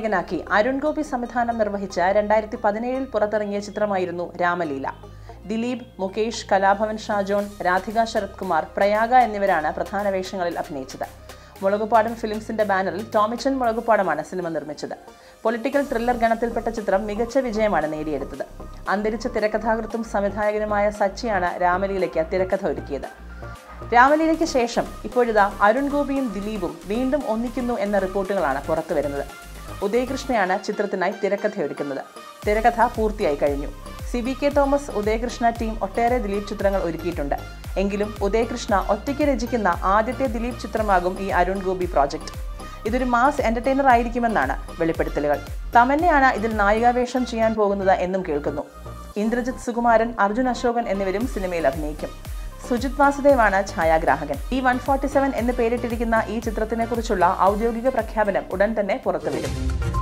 നായകനാക്കി അരുൺ ഗോപി സംവിധാനം നിർവഹിച്ച രണ്ടായിരത്തി പതിനേഴിൽ പുറത്തിറങ്ങിയ ചിത്രമായിരുന്നു രാമലീല ദിലീപ് മുകേഷ് കലാഭവൻ ഷാജോൺ രാധിക ശരത് കുമാർ പ്രയാഗ എന്നിവരാണ് പ്രധാന വേഷങ്ങളിൽ അഭിനയിച്ചത് മുളകുപാടം ഫിലിംസിന്റെ ബാനറിൽ ടോമിച്ചൻ മുളകുപാടമാണ് സിനിമ നിർമ്മിച്ചത് പൊളിറ്റിക്കൽ ത്രില്ലർ ഗണത്തിൽപ്പെട്ട ചിത്രം മികച്ച വിജയമാണ് നേടിയെടുത്തത് അന്തരിച്ച തിരക്കഥാകൃത്തും സംവിധായകനുമായ സച്ചിയാണ് രാമലീലയ്ക്ക് തിരക്കഥ ഒരുക്കിയത് രാമലീലയ്ക്ക് ശേഷം ഇപ്പോഴിതാ അരുൺ ഗോപിയും ദിലീപും വീണ്ടും ഒന്നിക്കുന്നു എന്ന റിപ്പോർട്ടുകളാണ് പുറത്തുവരുന്നത് ഉദയകൃഷ്ണയാണ് ചിത്രത്തിനായി തിരക്കഥയൊരുക്കുന്നത് തിരക്കഥ പൂർത്തിയായി കഴിഞ്ഞു Sibi K Thomas Udayakrishna team ഒട്ടേറെ ദിലീപ് ചിത്രങ്ങൾ ഒരുക്കിയിട്ടുണ്ട് എങ്കിലും ഉദയകൃഷ്ണ ഒറ്റയ്ക്ക് രചിക്കുന്ന ആദ്യത്തെ ദിലീപ് ചിത്രമാകും ഈ അരുൺ ഗോപി പ്രോജക്റ്റ് ഇതൊരു മാസ് എന്റർടൈനർ ആയിരിക്കുമെന്നാണ് വെളിപ്പെടുത്തലുകൾ തമന്നെയാണ് ഇതിൽ നായികാവേഷം ചെയ്യാൻ പോകുന്നത് എന്നും കേൾക്കുന്നു ഇന്ദ്രജിത് സുകുമാരൻ അർജുൻ അശോകൻ എന്നിവരും സിനിമയിൽ അഭിനയിക്കും സുജിത് വാസുദേവാണ് ഛായാഗ്രാഹകൻ ഈ വൺ ഫോർട്ടി സെവൻ എന്ന് പേരിട്ടിരിക്കുന്ന ഈ ചിത്രത്തിനെക്കുറിച്ചുള്ള ഔദ്യോഗിക പ്രഖ്യാപനം ഉടൻ തന്നെ പുറത്തുവരും